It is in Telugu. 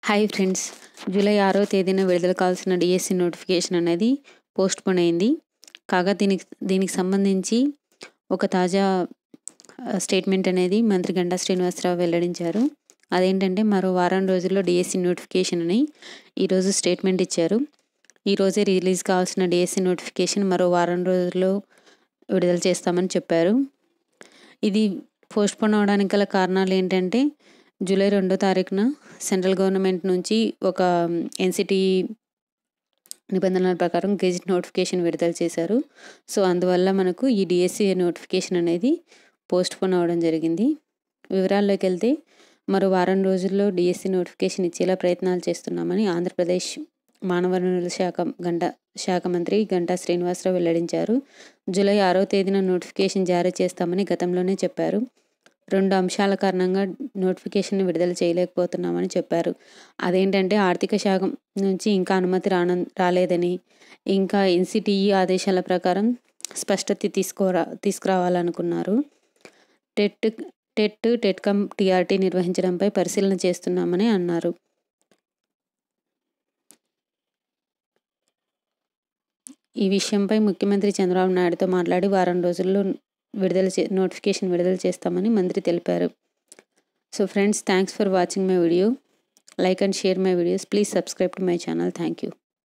హాయ్ ఫ్రెండ్స్ జూలై ఆరో తేదీన విడుదల కావాల్సిన డిఎస్సి నోటిఫికేషన్ అనేది పోస్ట్ పోన్ అయింది కాగా దీనికి దీనికి సంబంధించి ఒక తాజా స్టేట్మెంట్ అనేది మంత్రి గంటా శ్రీనివాసరావు వెల్లడించారు అదేంటంటే మరో వారం రోజుల్లో డిఎస్సి నోటిఫికేషన్ అని ఈరోజు స్టేట్మెంట్ ఇచ్చారు ఈరోజే రిలీజ్ కావాల్సిన డిఎస్సి నోటిఫికేషన్ మరో వారం రోజుల్లో విడుదల చేస్తామని చెప్పారు ఇది పోస్ట్ పోన్ అవడానికి గల కారణాలు ఏంటంటే జూలై రెండో తారీఖున సెంట్రల్ గవర్నమెంట్ నుంచి ఒక ఎన్సిటి నిబంధనల ప్రకారం గెజిట్ నోటిఫికేషన్ విడుదల చేశారు సో అందువల్ల మనకు ఈ డిఎస్సి నోటిఫికేషన్ అనేది పోస్ట్ పోన్ అవ్వడం జరిగింది వివరాల్లోకి వెళ్తే మరో వారం రోజుల్లో డిఎస్సి నోటిఫికేషన్ ఇచ్చేలా ప్రయత్నాలు చేస్తున్నామని ఆంధ్రప్రదేశ్ మానవ వనరుల శాఖ గంట శాఖ మంత్రి గంటా శ్రీనివాసరావు వెల్లడించారు జూలై ఆరో తేదీన నోటిఫికేషన్ జారీ చేస్తామని గతంలోనే చెప్పారు రెండు అంశాల కారణంగా నోటిఫికేషన్ విడుదల చేయలేకపోతున్నామని చెప్పారు అదేంటంటే ఆర్థిక శాఖ నుంచి ఇంకా అనుమతి రాన రాలేదని ఇంకా ఎన్సిటిఈ ఆదేశాల ప్రకారం స్పష్టత తీసుకోరా తీసుకురావాలనుకున్నారు టెట్ టెట్ టెట్కమ్ టీఆర్టీ నిర్వహించడంపై పరిశీలన చేస్తున్నామని అన్నారు ఈ విషయంపై ముఖ్యమంత్రి చంద్రబాబు నాయుడుతో మాట్లాడి వారం రోజుల్లో విడుదల చే నోటిఫికేషన్ విడుదల చేస్తామని మంత్రి తెలిపారు so friends thanks for watching my video like and share my videos please subscribe to my channel thank you